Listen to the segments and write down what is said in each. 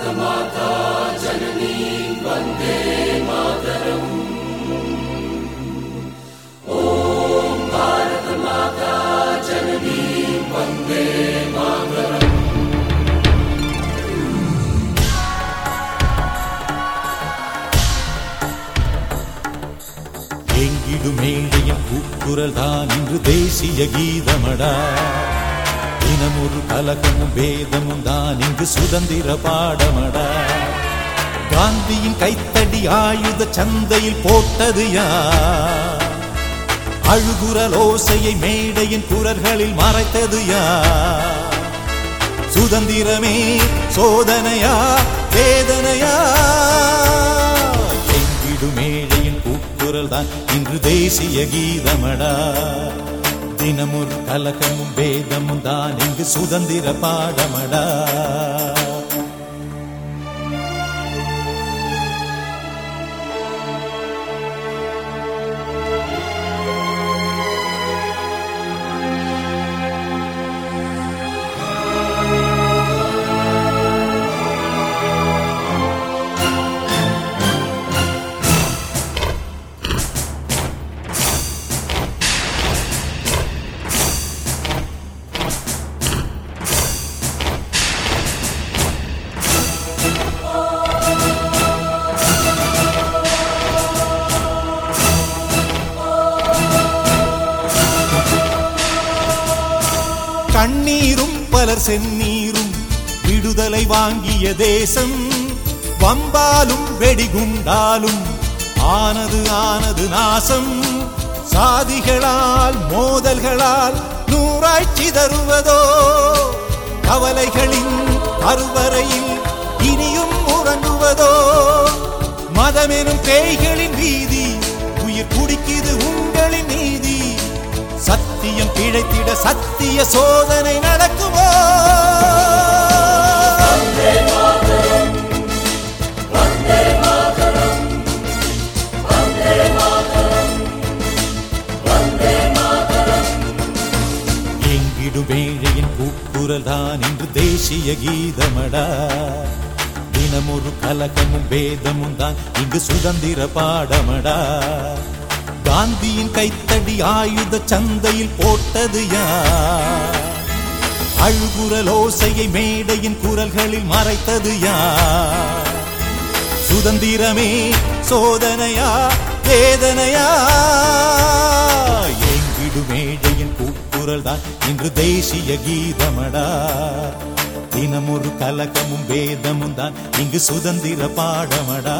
எங்கிடும் மேடையின் கூக்குரல் தான் இன்று தேசிய கீதமடா தினமொரு கலகமும் வேதமும் தான் இங்கு சுதந்திர பாடமடா காந்தியின் கைத்தடி ஆயுத சந்தையில் போட்டது யார் அழுகுரல் ஓசையை மேடையின் குரல்களில் மறைத்தது யார் சுதந்திரமே சோதனையா வேதனையா எங்கிடும் மேடையின் கூக்குரல் தான் இன்று தேசிய கீதமடா தினமொரு கலகமும் வேதமும் தான் இங்கு சுதந்திர பாடமடா கண்ணீரும் பலர் செந்நீரும் விடுதலை வாங்கிய தேசம் வம்பாலும் வெடிகுண்டாலும் ஆனது ஆனது நாசம் சாதிகளால் மோதல்களால் நூறாய் சிதறுவதோ கவலைகளின் கருவறையில் இனியும் உறங்குவதோ மதமெனும் பேய்களின் வீதி உயிர் குடிக்குது உங்களின் நீதி சத்தியம் பிழைத்திட சத்திய சோதனை நடக்குமோ எங்கிடும் வேழையின் கூக்குரல் தான் இன்று தேசிய கீதமடா தினமொரு கலகமும் வேதமும் தான் இங்கு சுதந்திர பாடமடா காந்தியின் கைத்தடி ஆயுத சந்தையில் போட்டது யார் அழுகுரல் ஓசையை மேடையின் குரல்களில் மறைத்தது யார் சுதந்திரமே சோதனையா வேதனையா எங்கிடு மேடையின் கூக்குரல் தான் இன்று தேசிய கீதமடா தினமொரு கலகமும் வேதமும் தான் இங்கு சுதந்திர பாடமடா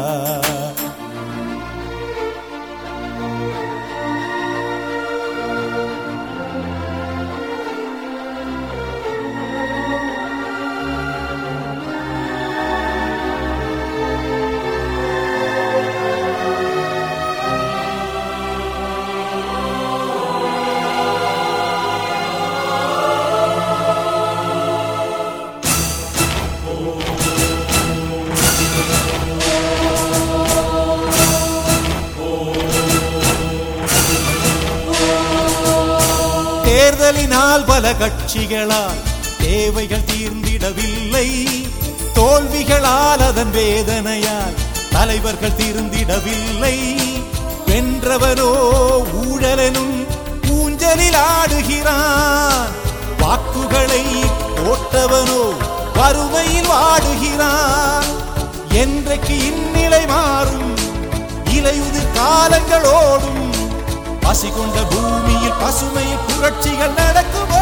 தேர்தலினால் பல கட்சிகளால் தேவைகள் தீர்ந்திடவில்லை தோல்விகளால் அதன் வேதனையால் தலைவர்கள் தீர்ந்திடவில்லை வென்றவரோ ஊழலனும் ஊஞ்சலில் ஆடுகிறான் வாக்குகளை போட்டவனோ வறுமையில் வாடுகிறான் என்றைக்கு இந்நிலை மாறும் இலையுதிர் காலங்களோடும் பசி கொண்ட பூமியில் பசுமையில் புரட்சிகள் நடக்குமோ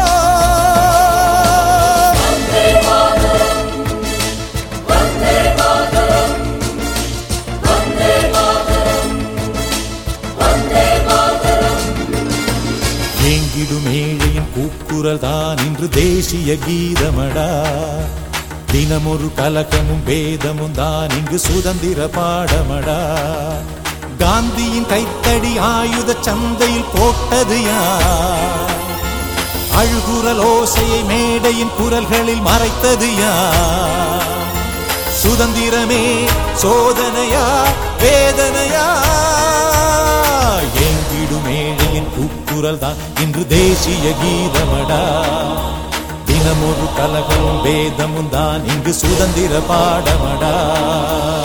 ஏங்கிடும் ஏழையின் கூக்குரல் தான் இன்று தேசிய கீதமடா தினமொரு கலக்கமும் வேதமும் தான் இங்கு சுதந்திர பாடமடா காந்தியின் கைத்தடி ஆயுத சந்தையில் போட்டது யார் அழுகுரல் ஓசையை மேடையின் குரல்களில் மறைத்தது யார் சுதந்திரமே சோதனையா வேதனையா எங்கிடும் ஏழையின் கூக்குரல் தான் இன்று தேசிய கீதமடா தினமொரு கலகமும் வேதமும் தான் இங்கு சுதந்திர பாடமடா